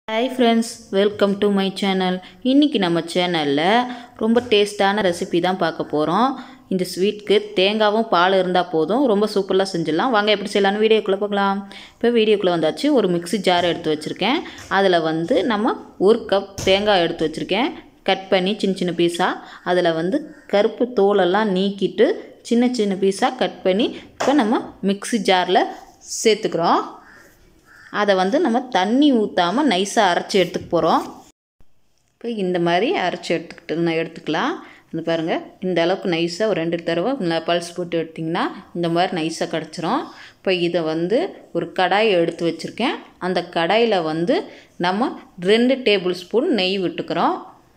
hi friends welcome to my channel இன்றைக்கி நம்ம சேனலில் ரொம்ப டேஸ்டான ரெசிபி தான் பார்க்க போகிறோம் இந்த ஸ்வீட்க்கு தேங்காவும் பால் இருந்தால் போதும் ரொம்ப சூப்பராக செஞ்சிடலாம் வாங்க எப்படி செய்யலாம்னு வீடியோக்குள்ளே பார்க்கலாம் இப்போ வீடியோக்குள்ளே வந்தாச்சு ஒரு மிக்ஸி ஜார் எடுத்து வச்சுருக்கேன் அதில் வந்து நம்ம ஒரு கப் தேங்காய் எடுத்து வச்சுருக்கேன் கட் பண்ணி சின்ன சின்ன பீஸாக அதில் வந்து கருப்பு தோலெல்லாம் நீக்கிட்டு சின்ன சின்ன பீஸாக கட் பண்ணி இப்போ நம்ம மிக்ஸி ஜாரில் சேர்த்துக்கிறோம் அதை வந்து நம்ம தண்ணி ஊற்றாமல் நைஸாக அரைச்சி எடுத்துக்க போகிறோம் இப்போ இந்த மாதிரி அரைச்சி எடுத்துக்கிட்டு நான் எடுத்துக்கலாம் இந்த பாருங்கள் இந்த அளவுக்கு நைஸாக ஒரு ரெண்டு தடவை நல்லா பல்ஸ் போட்டு எடுத்திங்கன்னா இந்த மாதிரி நைஸாக கிடச்சிரும் இப்போ இதை வந்து ஒரு கடாயை எடுத்து வச்சுருக்கேன் அந்த கடாயில் வந்து நம்ம ரெண்டு டேபிள் ஸ்பூன் நெய் விட்டுக்கிறோம்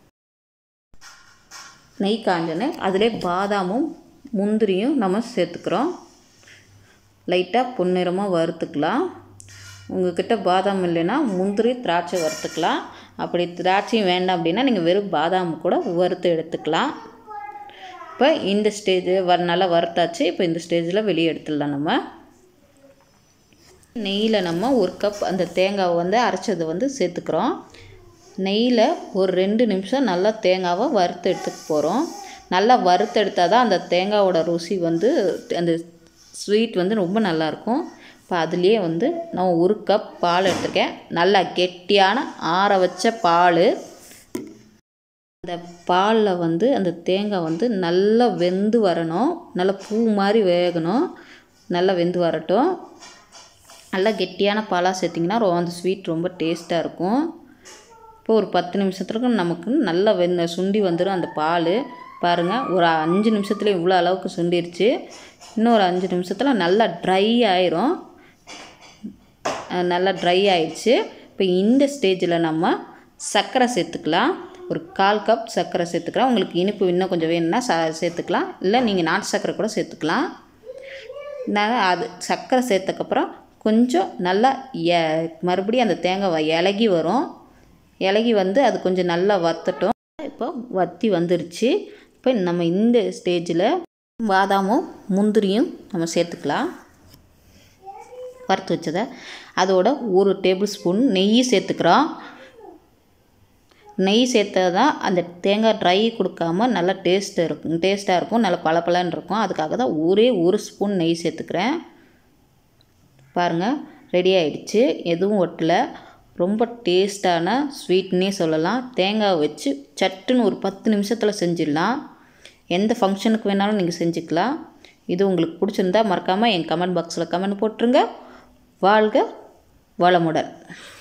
நெய் காஞ்சனே அதிலே பாதாமும் முந்திரியும் நம்ம சேர்த்துக்கிறோம் லைட்டாக பொன்னிறமாக வறுத்துக்கலாம் உங்கள்கிட்ட பாதாம் இல்லைன்னா முந்திரி திராட்சை வறுத்துக்கலாம் அப்படி திராட்சையும் வேண்டாம் அப்படின்னா நீங்கள் வெறும் பாதாம் கூட வறுத்து எடுத்துக்கலாம் இப்போ இந்த ஸ்டேஜ் வர நல்லா வறுத்தாச்சு இப்போ இந்த ஸ்டேஜில் வெளியே எடுத்துடலாம் நம்ம நெய்யில் நம்ம ஒரு கப் அந்த தேங்காவை வந்து அரைச்சதை வந்து சேர்த்துக்கிறோம் நெய்யில் ஒரு ரெண்டு நிமிஷம் நல்லா தேங்காவை வறுத்து எடுத்துக்க போகிறோம் நல்லா வறுத்து எடுத்தால் தான் அந்த தேங்காவோட ருசி வந்து அந்த ஸ்வீட் வந்து ரொம்ப நல்லாயிருக்கும் இப்போ அதுலேயே வந்து நான் ஒரு கப் பால் எடுத்துருக்கேன் நல்லா கெட்டியான ஆற வச்ச பால் அந்த பாலில் வந்து அந்த தேங்காய் வந்து நல்லா வெந்து வரணும் நல்லா பூ மாதிரி வேகணும் நல்லா வெந்து வரட்டும் நல்லா கெட்டியான பாலாக சேர்த்திங்கன்னா ரொ அந்த ஸ்வீட் ரொம்ப டேஸ்ட்டாக இருக்கும் இப்போ ஒரு பத்து நிமிஷத்துக்கு நமக்கு நல்லா வெந்த சுண்டி வந்துடும் அந்த பால் பாருங்கள் ஒரு அஞ்சு நிமிஷத்தில் இவ்வளோ அளவுக்கு சுண்டிருச்சு இன்னொரு அஞ்சு நிமிஷத்தில் நல்லா ட்ரை ஆயிரும் நல்லா ட்ரை ஆயிடுச்சு இப்போ இந்த ஸ்டேஜில் நம்ம சர்க்கரை சேர்த்துக்கலாம் ஒரு கால் கப் சர்க்கரை சேர்த்துக்கலாம் உங்களுக்கு இனிப்பு இன்னும் கொஞ்சம் வேணும்னா ச சேர்த்துக்கலாம் இல்லை நீங்கள் நாட்டு சர்க்கரை கூட சேர்த்துக்கலாம் நான் அது சர்க்கரை சேர்த்தக்கப்புறம் கொஞ்சம் நல்லா எ மறுபடியும் அந்த தேங்காய் இலகி வரும் இலகி வந்து அது கொஞ்சம் நல்லா வத்தட்டும் இப்போ வத்தி வந்துருச்சு இப்போ நம்ம இந்த ஸ்டேஜில் பாதாமும் முந்திரியும் நம்ம சேர்த்துக்கலாம் வறுத்து வச்சதை அதோட ஒரு டேபிள் ஸ்பூன் நெய் சேர்த்துக்கிறோம் நெய் சேர்த்தா தான் அந்த தேங்காய் ட்ரை கொடுக்காம நல்லா டேஸ்ட் இருக்கும் டேஸ்ட்டாக இருக்கும் நல்லா பளபளன்னு இருக்கும் அதுக்காக தான் ஒரே ஒரு ஸ்பூன் நெய் சேர்த்துக்கிறேன் பாருங்கள் ரெடி ஆகிடுச்சு எதுவும் ஒட்டலை ரொம்ப டேஸ்டான ஸ்வீட்னே சொல்லலாம் தேங்காய் வச்சு சட்டுன்னு ஒரு பத்து நிமிஷத்தில் செஞ்சிடலாம் எந்த ஃபங்க்ஷனுக்கு வேணாலும் நீங்கள் செஞ்சுக்கலாம் இது உங்களுக்கு பிடிச்சிருந்தா மறக்காமல் என் கமெண்ட் பாக்ஸில் கமெண்ட் போட்டுருங்க வாழ்க வளமுடன்